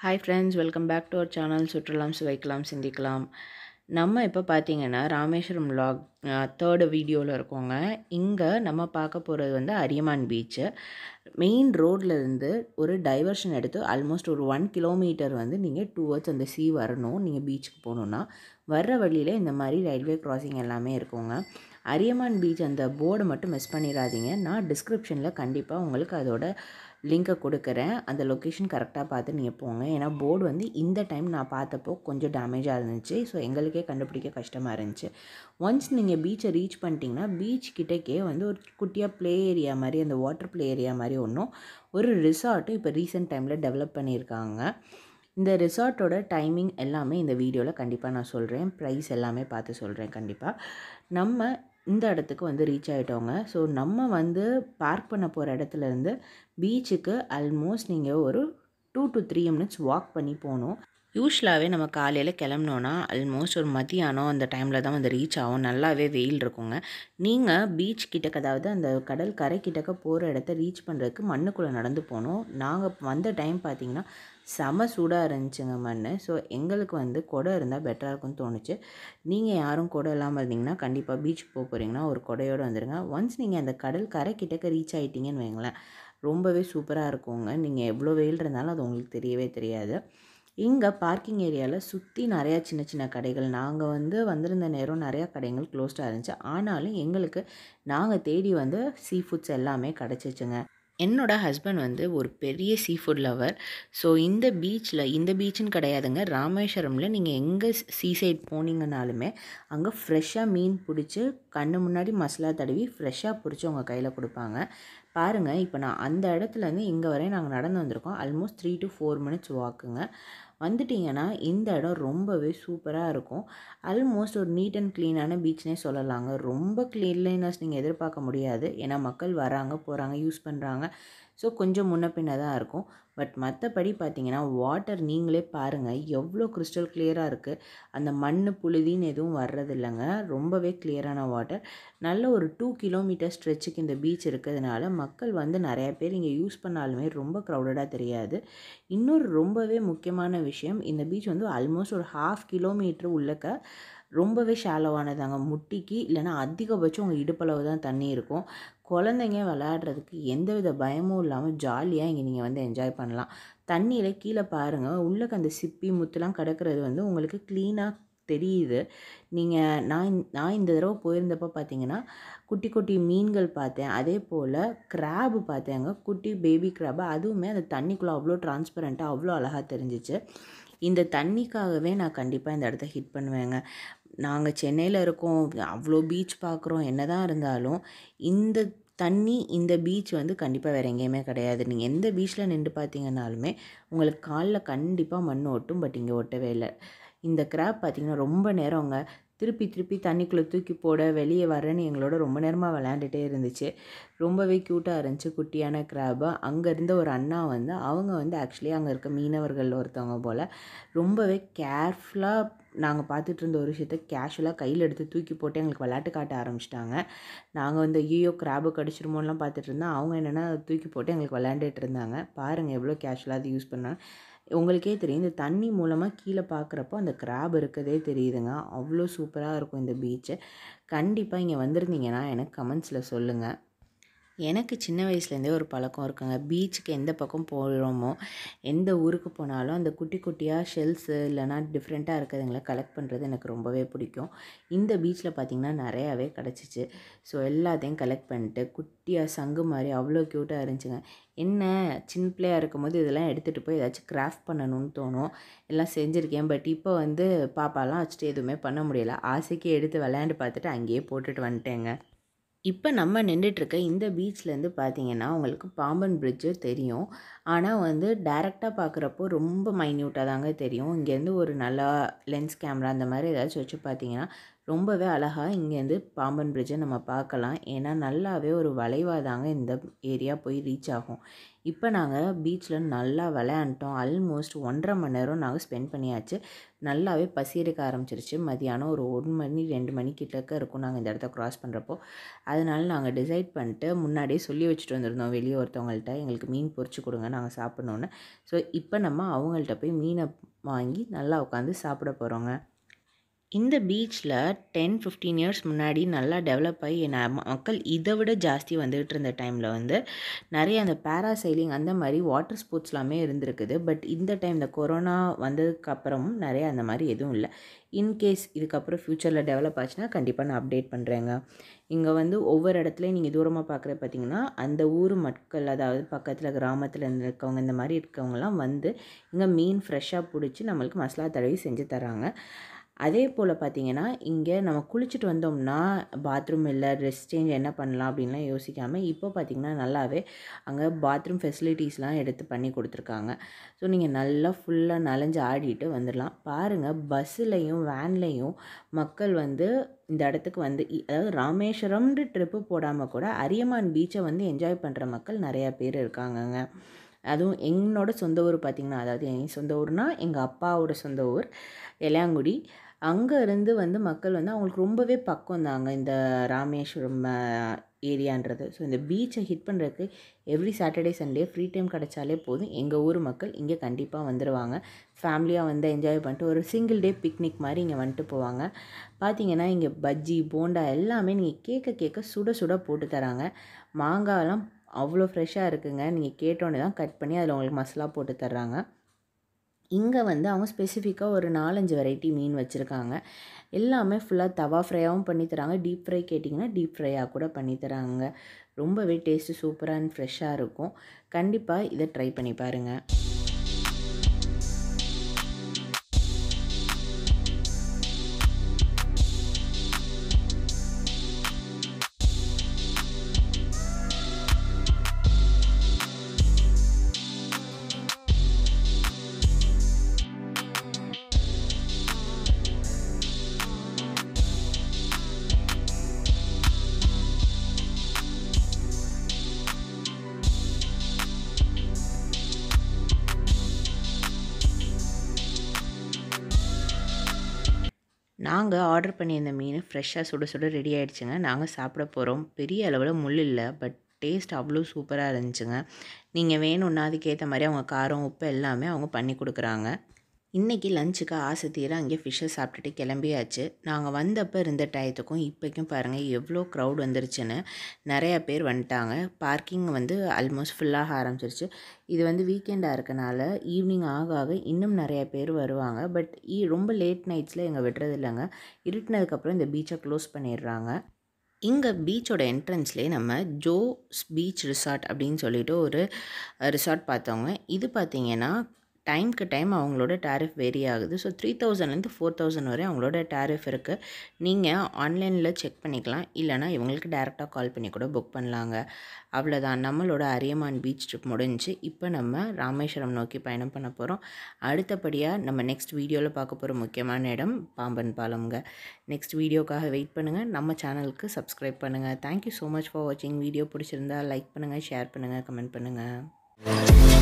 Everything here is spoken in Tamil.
hi friends welcome back to our channel சுற்றலாம் சுவைக்கலாம் சிந்திக்கலாம் நம்ம இப்போ பார்த்தீங்கன்னா ராமேஸ்வரம் vlog தேர்டு வீடியோவில் இருக்கோங்க இங்கே நம்ம பார்க்க போகிறது வந்து அரியமான் பீச்சு மெயின் இருந்து ஒரு டைவர்ஷன் எடுத்து ஆல்மோஸ்ட் ஒரு ஒன் கிலோமீட்டர் வந்து நீங்கள் டுவர்ட்ஸ் அந்த சீ வரணும் நீங்கள் பீச்சுக்கு போகணுன்னா வர்ற வழியில் இந்த மாதிரி ரயில்வே கிராசிங் எல்லாமே இருக்குங்க அரியமான் பீச் அந்த போர்டை மட்டும் மிஸ் பண்ணிடாதீங்க நான் டிஸ்கிரிப்ஷனில் கண்டிப்பாக உங்களுக்கு அதோட லிங்கை கொடுக்குறேன் அந்த லொக்கேஷன் கரெக்டாக பார்த்து நீங்கள் போங்க ஏன்னா போர்டு வந்து இந்த டைம் நான் பார்த்தப்போ கொஞ்சம் டேமேஜாக இருந்துச்சு ஸோ எங்களுக்கே கண்டுபிடிக்க கஷ்டமாக இருந்துச்சு ஒன்ஸ் நீங்கள் பீச்சை ரீச் பண்ணிட்டீங்கன்னா பீச் கிட்டக்கே வந்து ஒரு குட்டியாக ப்ளே ஏரியா மாதிரி அந்த வாட்டர் ப்ளே ஏரியா மாதிரி ஒன்றும் ஒரு ரிசார்ட்டும் இப்போ ரீசெண்ட் டைமில் டெவலப் பண்ணியிருக்காங்க இந்த ரிசார்ட்டோட டைமிங் எல்லாமே இந்த வீடியோவில் கண்டிப்பாக நான் சொல்கிறேன் ப்ரைஸ் எல்லாமே பார்த்து சொல்கிறேன் கண்டிப்பாக நம்ம இந்த இடத்துக்கு வந்து ரீச் ஆகிட்டோங்க ஸோ நம்ம வந்து பார்க் பண்ண போகிற இடத்துலேருந்து பீச்சுக்கு ஆல்மோஸ்ட் நீங்கள் ஒரு two to three minutes walk பண்ணி போகணும் யூஸ்வலாகவே நம்ம காலையில் கிளம்புனோன்னா ஆல்மோஸ்ட் ஒரு மதியானம் அந்த டைமில் தான் வந்து ரீச் ஆகும் நல்லாவே வெயில் இருக்குங்க நீங்கள் பீச் கிட்டக்க அதாவது அந்த கடல் கரை கிட்டக்க போகிற இடத்த ரீச் பண்ணுறதுக்கு மண்ணுக்குள்ளே நடந்து போனோம் நாங்கள் வந்த டைம் பார்த்தீங்கன்னா செம சூடாக இருந்துச்சுங்க மண் ஸோ எங்களுக்கு வந்து குடம் இருந்தால் பெட்டராக இருக்கும்னு தோணுச்சு நீங்கள் யாரும் குடம் இல்லாமல் இருந்தீங்கன்னா கண்டிப்பாக பீச்சுக்கு போக போகிறீங்கன்னா ஒரு குடையோடு வந்துடுங்க ஒன்ஸ் நீங்கள் அந்த கடல் கரை கிட்டக்க ரீச் ஆகிட்டீங்கன்னு வைங்களேன் ரொம்பவே சூப்பராக இருக்குங்க நீங்கள் எவ்வளோ வெயில் இருந்தாலும் அது உங்களுக்கு தெரியவே தெரியாது இங்கே பார்க்கிங் ஏரியாவில் சுற்றி நிறையா சின்ன சின்ன கடைகள் நாங்கள் வந்து வந்திருந்த நேரம் நிறையா கடைகள் க்ளோஸ்டாக இருந்துச்சு ஆனாலும் எங்களுக்கு நாங்கள் தேடி வந்து சீ ஃபுட்ஸ் எல்லாமே கிடச்சிச்சுங்க என்னோட ஹஸ்பண்ட் வந்து ஒரு பெரிய சீ ஃபுட் லவர் ஸோ இந்த பீச்சில் இந்த பீச்சுன்னு கிடையாதுங்க ராமேஸ்வரமில் நீங்கள் எங்கே சீ சைட் போனீங்கனாலுமே அங்கே ஃப்ரெஷ்ஷாக மீன் பிடிச்சி கண்ணு முன்னாடி மசாலா தடவி ஃப்ரெஷ்ஷாக பிடிச்சி உங்கள் கையில் கொடுப்பாங்க பாருங்கள் இப்போ நான் அந்த இடத்துலேருந்து இங்கே வரையும் நாங்கள் நடந்து வந்திருக்கோம் almost three to four minutes வாக்குங்க வந்துட்டிங்கன்னா இந்த இடம் ரொம்பவே சூப்பராக இருக்கும் ஆல்மோஸ்ட் ஒரு நீட் அண்ட் க்ளீனான பீச்னே சொல்லலாங்க ரொம்ப க்ளீன்லினஸ் நீங்கள் எதிர்பார்க்க முடியாது ஏன்னா மக்கள் வராங்க போகிறாங்க யூஸ் பண்ணுறாங்க ஸோ கொஞ்சம் முன்ன பின்ன தான் இருக்கும் பட் மற்றபடி பார்த்தீங்கன்னா வாட்டர் நீங்களே பாருங்கள் எவ்வளோ கிறிஸ்டல் கிளியராக இருக்குது அந்த மண் புழுதின்னு எதுவும் வர்றதில்லைங்க ரொம்பவே கிளியரான வாட்டர் நல்ல ஒரு டூ கிலோமீட்டர் ஸ்ட்ரெச்சுக்கு இந்த பீச் இருக்கிறதுனால மக்கள் வந்து நிறைய பேர் இங்கே யூஸ் பண்ணாலுமே ரொம்ப க்ரௌடடாக தெரியாது இன்னொரு ரொம்பவே முக்கியமான விஷயம் இந்த பீச் வந்து ஆல்மோஸ்ட் ஒரு ஹாஃப் கிலோமீட்ரு உள்ளக்க ரொம்பவே ஷாலோவானதாங்க முட்டிக்கு இல்லைனா அதிகபட்சம் உங்கள் இடுப்பளவு தான் தண்ணி இருக்கும் குழந்தைங்க விளையாடுறதுக்கு எந்தவித பயமும் இல்லாமல் ஜாலியாக இங்கே நீங்கள் வந்து என்ஜாய் பண்ணலாம் தண்ணியில் கீழே பாருங்கள் உள்ளக்க அந்த சிப்பி முத்துலாம் கிடக்கிறது வந்து உங்களுக்கு க்ளீனாக தெரியுது நீங்கள் நான் நான் இந்த தடவை போயிருந்தப்போ பார்த்தீங்கன்னா குட்டி குட்டி மீன்கள் பார்த்தேன் அதே போல் கிராபு பார்த்தேங்க குட்டி பேபி கிராபு அதுவுமே அந்த தண்ணிக்குள்ளே அவ்வளோ டிரான்ஸ்பரண்ட்டாக அவ்வளோ அழகாக தெரிஞ்சிச்சு இந்த தண்ணிக்காகவே நான் கண்டிப்பாக இந்த இடத்த ஹிட் பண்ணுவேங்க நாங்கள் சென்னையில் இருக்கோம் அவ்வளோ பீச் பார்க்குறோம் என்ன தான் இருந்தாலும் இந்த தண்ணி இந்த பீச் வந்து கண்டிப்பாக வேறு எங்கேயுமே கிடையாது நீங்கள் எந்த பீச்சில் நின்று பார்த்தீங்கன்னாலுமே உங்களுக்கு காலில் கண்டிப்பாக மண் ஒட்டும் பட் இங்கே ஒட்டவே இல்லை இந்த கிராப் பார்த்திங்கன்னா ரொம்ப நேரங்க திருப்பி திருப்பி தண்ணிக்குள்ளே தூக்கி போட வெளியே வரேன்னு எங்களோட ரொம்ப நேரமாக விளையாண்டுட்டே இருந்துச்சு ரொம்பவே க்யூட்டாக இருந்துச்சு குட்டியான கிராபு அங்கே இருந்த ஒரு அண்ணா வந்து அவங்க வந்து ஆக்சுவலி அங்கே இருக்க மீனவர்கள் ஒருத்தவங்க போல் ரொம்பவே கேர்ஃபுல்லாக நாங்கள் பார்த்துட்டு இருந்த ஒரு விஷயத்த கேஷுவலாக கையில் எடுத்து தூக்கி போட்டு எங்களுக்கு விளையாட்டு காட்ட ஆரம்பிச்சிட்டாங்க நாங்கள் வந்து ஐயோ கிராபு கடிச்சிருமோலாம் பார்த்துட்டு இருந்தோம் அவங்க என்னென்னா தூக்கி போட்டு எங்களுக்கு விளையாண்டுட்டு இருந்தாங்க பாருங்கள் எவ்வளோ கேஷுவலாக அது யூஸ் பண்ணாங்க உங்களுக்கே தெரியும் இந்த தண்ணி மூலமாக கீழே பார்க்குறப்போ அந்த கிராப் இருக்கதே தெரியுதுங்க அவ்வளோ சூப்பராக இருக்கும் இந்த பீச்சு கண்டிப்பாக இங்கே வந்திருந்தீங்கன்னா எனக்கு கமெண்ட்ஸில் சொல்லுங்கள் எனக்கு சின்ன வயசுலேருந்தே ஒரு பழக்கம் இருக்குங்க பீச்சுக்கு எந்த பக்கம் போகிறோமோ எந்த ஊருக்கு போனாலும் அந்த குட்டி குட்டியாக ஷெல்ஸு இல்லைனா டிஃப்ரெண்ட்டாக இருக்கிறதுங்கள கலெக்ட் பண்ணுறது எனக்கு ரொம்பவே பிடிக்கும் இந்த பீச்சில் பார்த்திங்கன்னா நிறையாவே கிடச்சிச்சு ஸோ எல்லாத்தையும் கலெக்ட் பண்ணிட்டு குட்டியாக சங்கு மாதிரி அவ்வளோ க்யூட்டாக இருந்துச்சுங்க என்ன சின்ன பிள்ளையாக இருக்கும்போது இதெல்லாம் எடுத்துகிட்டு போய் ஏதாச்சும் கிராஃப்ட் பண்ணணும்னு தோணும் எல்லாம் செஞ்சுருக்கேன் பட் இப்போ வந்து பாப்பாலாம் வச்சுட்டு எதுவுமே பண்ண முடியல ஆசைக்கு எடுத்து விளையாண்டு பார்த்துட்டு அங்கேயே போட்டுட்டு வந்துட்டேங்க இப்போ நம்ம நின்றுட்டுருக்க இந்த பீச்லேருந்து பார்த்தீங்கன்னா உங்களுக்கு பாம்பன் பிரிட்ஜு தெரியும் ஆனால் வந்து டைரெக்டாக பார்க்குறப்போ ரொம்ப மைன்யூட்டாக தாங்க தெரியும் இங்கேருந்து ஒரு நல்லா லென்ஸ் கேமரா அந்த மாதிரி ஏதாச்சும் வச்சு பார்த்தீங்கன்னா ரொம்பவே அழகாக இங்கேருந்து பாம்பன் பிரிட்ஜை நம்ம பார்க்கலாம் ஏன்னா நல்லாவே ஒரு வளைவாக தாங்க இந்த ஏரியா போய் ரீச் ஆகும் இப்போ நாங்கள் பீச்சில் நல்லா விளையாண்டோம் ஆல்மோஸ்ட் ஒன்றரை மணி நேரம் நாங்கள் ஸ்பெண்ட் பண்ணியாச்சு நல்லாவே பசி எடுக்க ஆரம்பிச்சிருச்சு மதியானம் ஒரு ஒன்று மணி ரெண்டு மணி கிட்டக்க இருக்கும் நாங்கள் இந்த இடத்த க்ராஸ் பண்ணுறப்போ அதனால நாங்கள் டிசைட் பண்ணிட்டு முன்னாடியே சொல்லி வச்சுட்டு வந்திருந்தோம் வெளியே ஒருத்தவங்கள்ட்ட எங்களுக்கு மீன் பொரிச்சு கொடுங்க நாங்கள் சாப்பிட்ணுன்னு ஸோ இப்போ நம்ம அவங்கள்ட்ட போய் மீனை வாங்கி நல்லா உட்காந்து சாப்பிட போகிறோங்க இந்த பீச்சில் டென் ஃபிஃப்டீன் இயர்ஸ் முன்னாடி நல்லா டெவலப் ஆகி ந- மக்கள் இதை விட ஜாஸ்தி வந்துகிட்டு இருந்த டைமில் வந்து நிறைய அந்த பேராசைலிங் அந்த மாதிரி வாட்டர் ஸ்போர்ட்ஸ் எல்லாமே இருந்திருக்குது பட் இந்த டைம் இந்த கொரோனா வந்ததுக்கு அப்புறமும் நிறைய அந்த மாதிரி எதுவும் இல்லை இன்கேஸ் இதுக்கப்புறம் ஃப்யூச்சரில் டெவலப் ஆச்சுன்னா கண்டிப்பாக நான் அப்டேட் பண்ணுறேங்க இங்கே வந்து ஒவ்வொரு இடத்துலையும் நீங்கள் தூரமாக பார்க்குற பார்த்தீங்கன்னா அந்த ஊர் மக்கள் அதாவது பக்கத்தில் கிராமத்தில் இருக்கவங்க இந்த மாதிரி இருக்கவங்கலாம் வந்து இங்கே மீன் ஃப்ரெஷ்ஷாக பிடிச்சி நம்மளுக்கு மசாலா தடவி செஞ்சு தராங்க அதே போல் பார்த்தீங்கன்னா இங்கே நம்ம குளிச்சுட்டு வந்தோம்னா பாத்ரூம் இல்லை ட்ரெஸ் சேஞ்ச் என்ன பண்ணலாம் அப்படின்லாம் யோசிக்காமல் இப்போ பார்த்தீங்கன்னா நல்லாவே அங்கே பாத்ரூம் ஃபெசிலிட்டிஸ்லாம் எடுத்து பண்ணி கொடுத்துருக்காங்க ஸோ நீங்கள் நல்லா ஃபுல்லாக நனைஞ்சு ஆடிட்டு வந்துடலாம் பாருங்கள் பஸ்ஸுலேயும் வேன்லேயும் மக்கள் வந்து இந்த இடத்துக்கு வந்து இ- அதாவது ராமேஸ்வரம்னு ட்ரிப்பு போடாமல் கூட அரியமான் பீச்சை வந்து என்ஜாய் பண்ணுற மக்கள் நிறையா பேர் இருக்காங்கங்க அதுவும் என்னோட சொந்த ஊர் பார்த்திங்கன்னா அதாவது என் சொந்த ஊர்னா எங்கள் அப்பாவோட சொந்த ஊர் எலையாங்குடி அங்கே இருந்து வந்து மக்கள் வந்து அவங்களுக்கு ரொம்பவே பக்கம் தாங்க இந்த ராமேஸ்வரம் ஏரியான்றது ஸோ இந்த பீச்சை ஹிட் பண்ணுறதுக்கு every Saturday Sunday free time கிடைச்சாலே போதும் எங்கள் ஊர் மக்கள் இங்கே கண்டிப்பாக வந்துடுவாங்க ஃபேமிலியாக வந்து என்ஜாய் பண்ணிட்டு ஒரு சிங்கிள் டே பிக்னிக் மாதிரி இங்கே வந்துட்டு போவாங்க பார்த்தீங்கன்னா இங்கே பஜ்ஜி போண்டா எல்லாமே நீங்கள் கேட்க கேட்க சுட சுட போட்டு தராங்க மாங்காயெல்லாம் அவ்வளோ ஃப்ரெஷ்ஷாக இருக்குங்க நீங்கள் கேட்டோன்னே தான் கட் பண்ணி அதில் உங்களுக்கு மசாலா போட்டு தர்றாங்க இங்கே வந்து அவங்க ஸ்பெசிஃபிக்காக ஒரு நாலஞ்சு வெரைட்டி மீன் வச்சுருக்காங்க எல்லாமே ஃபுல்லாக தவா ஃப்ரையாகவும் பண்ணி தராங்க டீப் ஃப்ரை கேட்டிங்கன்னா டீப் ஃப்ரையாக கூட பண்ணி தராங்க ரொம்பவே டேஸ்ட்டு சூப்பராக அண்ட் ஃப்ரெஷ்ஷாக இருக்கும் கண்டிப்பாக இதை ட்ரை பண்ணி பாருங்கள் நாங்கள் ஆர்டர் பண்ணியிருந்த மீன் ஃப்ரெஷ்ஷாக சுட சுட ரெடி ஆயிடுச்சுங்க நாங்கள் சாப்பிட போகிறோம் பெரிய அளவில் முள் இல்லை பட் டேஸ்ட் அவ்வளோ சூப்பராக இருந்துச்சுங்க நீங்கள் வேணும்னா அதுக்கேற்ற மாதிரி அவங்க காரம் உப்பு எல்லாமே அவங்க பண்ணி கொடுக்குறாங்க இன்றைக்கி லஞ்சுக்கு ஆசை தீர அங்கே ஃபிஷ்ஷை சாப்பிட்டுட்டு கிளம்பியாச்சு நாங்கள் வந்தப்போ இருந்த டயத்துக்கும் இப்போக்கும் பாருங்கள் எவ்வளோ க்ரௌட் வந்துருச்சுன்னு நிறையா பேர் வந்துட்டாங்க பார்க்கிங் வந்து ஆல்மோஸ்ட் ஃபுல்லாக ஆரம்பிச்சிருச்சு இது வந்து வீக்கெண்டாக இருக்கனால ஈவினிங் ஆக ஆக இன்னும் நிறைய பேர் வருவாங்க பட் ஈ ரொம்ப லேட் நைட்ஸில் எங்கள் விடுறது இல்லைங்க இருட்டினதுக்கப்புறம் இந்த பீச்சை க்ளோஸ் பண்ணிடுறாங்க இங்கே பீச்சோட என்ட்ரன்ஸ்லேயே நம்ம ஜோஸ் பீச் ரிசார்ட் அப்படின்னு சொல்லிட்டு ஒரு ரிசார்ட் பார்த்தவங்க இது பார்த்தீங்கன்னா டைம்க்கு டைம் அவங்களோட டேரிஃப் வேரி ஆகுது ஸோ த்ரீ தௌசண்ட்லேருந்து ஃபோர் தௌசண்ட் வரை அவங்களோட டேரிஃப் இருக்குது நீங்கள் ஆன்லைனில் செக் பண்ணிக்கலாம் இல்லைனா இவங்களுக்கு டேரெக்டாக கால் பண்ணி கூட புக் பண்ணலாங்க அவ்வளோதான் நம்மளோட அரியமான் பீச் ட்ரிப் முடிஞ்சு இப்போ நம்ம ராமேஸ்வரம் நோக்கி பயணம் பண்ண போகிறோம் அடுத்தபடியாக நம்ம நெக்ஸ்ட் வீடியோவில் பார்க்க போகிற முக்கியமான இடம் பாம்பன் பாலம்ங்க நெக்ஸ்ட் வீடியோக்காக வெயிட் பண்ணுங்கள் நம்ம சேனலுக்கு சப்ஸ்கிரைப் பண்ணுங்கள் தேங்க்யூ ஸோ மச் ஃபார் வாட்சிங் வீடியோ பிடிச்சிருந்தா லைக் பண்ணுங்கள் ஷேர் பண்ணுங்கள் கமெண்ட் பண்ணுங்கள்